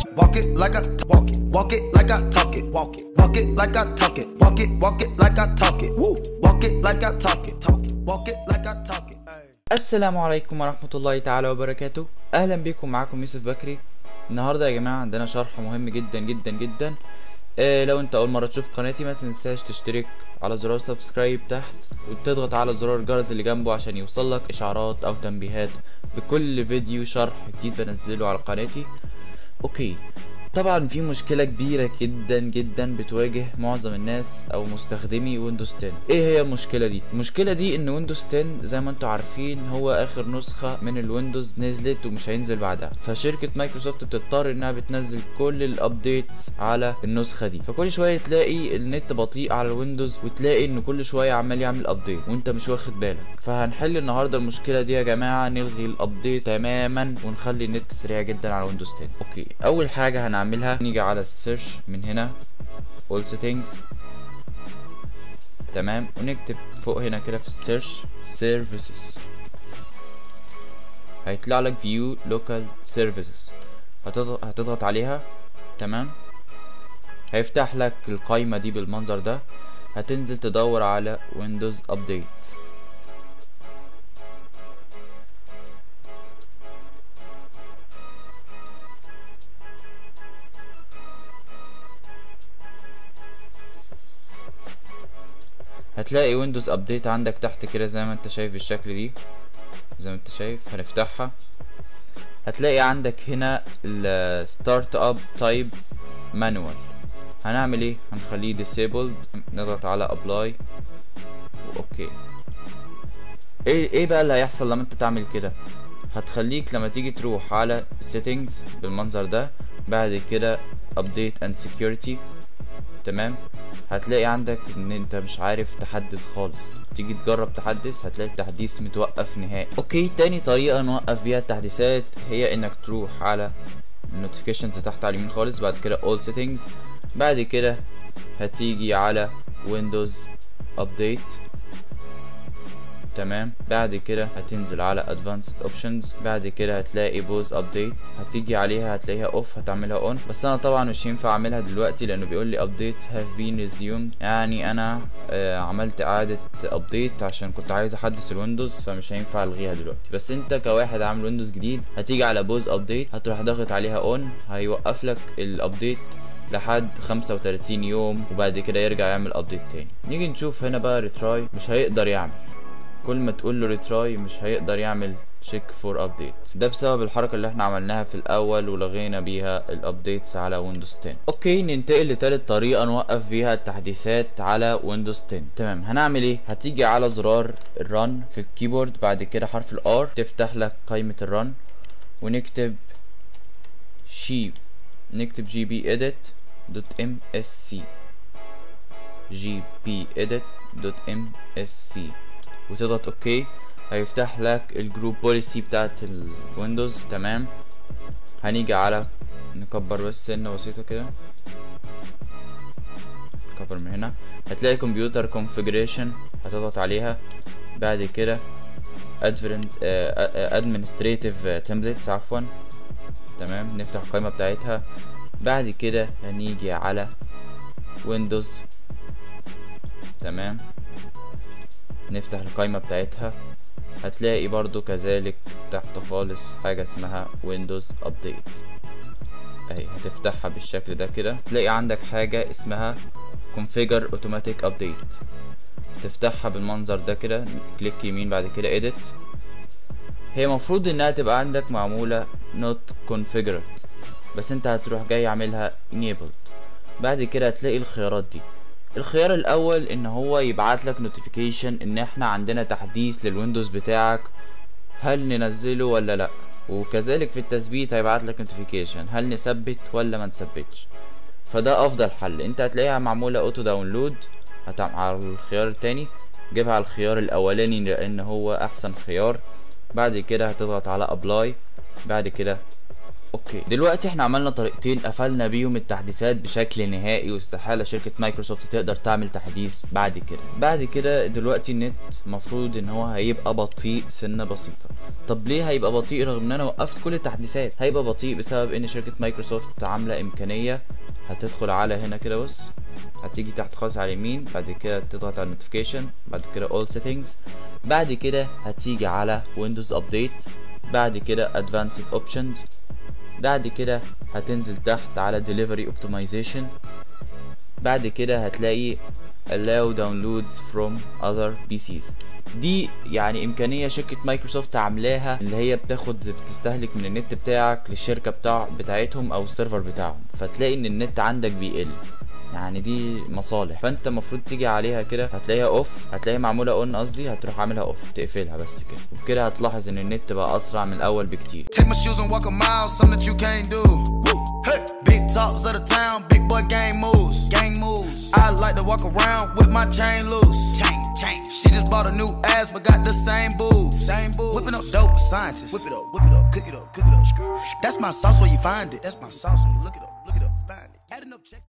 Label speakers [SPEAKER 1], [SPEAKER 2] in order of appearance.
[SPEAKER 1] Walk it like I t- walk it. Walk it like I talk it. Walk it. Walk it like I talk it. Walk it. Walk it like I talk it. Woo. Walk it like I talk it. Talk it. Walk it like I talk it. Ay.
[SPEAKER 2] السلام عليكم ورحمة الله تعالى وبركاته أهلا بكم معاكم يوسف بكري النهاردة يا جماعة عندنا شرح مهم جدا جدا جدا آه لو انت أول مرة تشوف قناتي ما تنساش تشترك على زرار سبسكرايب تحت وتضغط على زرار الجرس اللي جنبه عشان يوصلك إشعارات أو تنبيهات بكل فيديو شرح جديد بنزله على قناتي اوكي طبعا في مشكلة كبيرة جدا جدا بتواجه معظم الناس او مستخدمي ويندوز 10 ايه هي المشكلة دي المشكلة دي ان ويندوز 10 زي ما انتم عارفين هو اخر نسخة من الويندوز نزلت ومش هينزل بعدها فشركة مايكروسوفت بتضطر انها بتنزل كل الابديتس على النسخة دي فكل شوية تلاقي النت بطيء على الويندوز وتلاقي ان كل شوية عمال يعمل ابديت وانت مش واخد بالك فهنحل النهاردة المشكلة دي يا جماعة نلغي الابديت تماما ونخلي النت سريع جدا على ويندوز 10 اوكي اول حاجة هنعملها نيجي على السيرش من هنا all settings تمام ونكتب فوق هنا كده في السيرش services هيطلع لك view local services هتضغط, هتضغط عليها تمام هيفتح لك القايمة دي بالمنظر ده هتنزل تدور على ويندوز ابديت هتلاقي ويندوز ابديت عندك تحت كده زي ما انت شايف بالشكل دي زي ما انت شايف هنفتحها هتلاقي عندك هنا الستارت اب تايب مانوال هنعمل ايه هنخليه disabled نضغط على apply اوكي ايه ايه بقى اللي هيحصل لما انت تعمل كده هتخليك لما تيجي تروح على settings بالمنظر ده بعد كده update and security تمام هتلاقي عندك ان انت مش عارف تحدث خالص تيجي تجرب تحدث هتلاقي التحديث متوقف نهائي اوكي تاني طريقة نوقف بيها التحديثات هي انك تروح على النوتيفيكيشنز تحت على اليمين خالص بعد كده all settings بعد كده هتيجي على ويندوز ابديت تمام بعد كده هتنزل على advanced options بعد كده هتلاقي بوز ابديت هتيجي عليها هتلاقيها اوف هتعملها اون بس انا طبعا مش ينفع اعملها دلوقتي لانه بيقول لي updates have been resumed يعني انا آه عملت اعادة ابديت عشان كنت عايز احدث الويندوز فمش هينفع الغيها دلوقتي بس انت كواحد عامل ويندوز جديد هتيجي على بوز ابديت هتروح ضاغط عليها اون هيوقف لك الابديت لحد 35 يوم وبعد كده يرجع يعمل ابديت تاني نيجي نشوف هنا بقى ريتراي مش هيقدر يعمل كل ما تقول له ريتراي مش هيقدر يعمل تشيك فور ابديت ده بسبب الحركه اللي احنا عملناها في الاول ولغينا بيها الابديتس على ويندوز 10 اوكي ننتقل لتالت طريقه نوقف بيها التحديثات على ويندوز 10 تمام هنعمل ايه هتيجي على زرار الرن في الكيبورد بعد كده حرف الار تفتح لك قائمه الرن ونكتب شي نكتب جي بي اديت دوت ام اس سي جي بي اديت دوت ام اس سي وتضغط اوكي هيفتح لك الجروب بوليسي بتاعت الويندوز تمام هنيجي على نكبر بس سنة بسيطة كده نكبر من هنا هتلاقي كمبيوتر كونفيجريشن هتضغط عليها بعد كده ادمنستريتيف تمبلتس عفوا تمام نفتح القائمة بتاعتها بعد كده هنيجي على ويندوز تمام نفتح القائمة بتاعتها هتلاقي برضو كذلك تحت خالص حاجة اسمها ويندوز ابديت اهي هتفتحها بالشكل ده كده تلاقي عندك حاجة اسمها configure automatic update تفتحها بالمنظر ده كده كليك يمين بعد كده edit هي مفروض انها تبقى عندك معمولة not configured بس انت هتروح جاي عاملها enabled بعد كده هتلاقي الخيارات دي الخيار الاول ان هو يبعت لك نوتيفيكيشن ان احنا عندنا تحديث للويندوز بتاعك هل ننزله ولا لا وكذلك في التثبيت هيبعت لك نوتيفيكيشن هل نثبت ولا ما نثبتش فده افضل حل انت هتلاقيها معموله اوتو داونلود على الخيار التاني جيبها على الخيار الاولاني لان هو احسن خيار بعد كده هتضغط على ابلاي بعد كده اوكي دلوقتي احنا عملنا طريقتين قفلنا بيهم التحديثات بشكل نهائي واستحاله شركه مايكروسوفت تقدر تعمل تحديث بعد كده بعد كده دلوقتي النت مفروض ان هو هيبقى بطيء سنه بسيطه طب ليه هيبقى بطيء رغم ان انا وقفت كل التحديثات هيبقى بطيء بسبب ان شركه مايكروسوفت عامله امكانيه هتدخل على هنا كده بص هتيجي تحت خالص على اليمين بعد كده تضغط على النوتيفيكيشن بعد كده all settings بعد كده هتيجي على ويندوز ابديت بعد كده advanced options بعد كده هتنزل تحت على delivery optimization بعد كده هتلاقي allow downloads from other PCs دي يعني امكانيه شركه مايكروسوفت عاملاها اللي هي بتاخد بتستهلك من النت بتاعك للشركه بتاع بتاعتهم او السيرفر بتاعهم فتلاقي ان النت عندك بيقل يعني دي مصالح فانت المفروض تيجي عليها كده هتلاقيها اوف هتلاقيها معموله اون قصدي هتروح عاملها اوف تقفلها بس كده وبكده هتلاحظ ان النت بقى اسرع من الاول بكتير
[SPEAKER 1] Take my shoes and walk a mile, something that you can't do. Woo. Hey. Big talks of the town, big boy gang moves. Gang moves. I like to walk around with my chain loose. Chain, chain. She just bought a new ass, but got the same booze. Same booze. Whipping up dope scientists. Whip it up, whip it up, cook it up, cook it up. That's my sauce where you find it. That's my sauce when you look it up, look it up, find it. Adding up checks.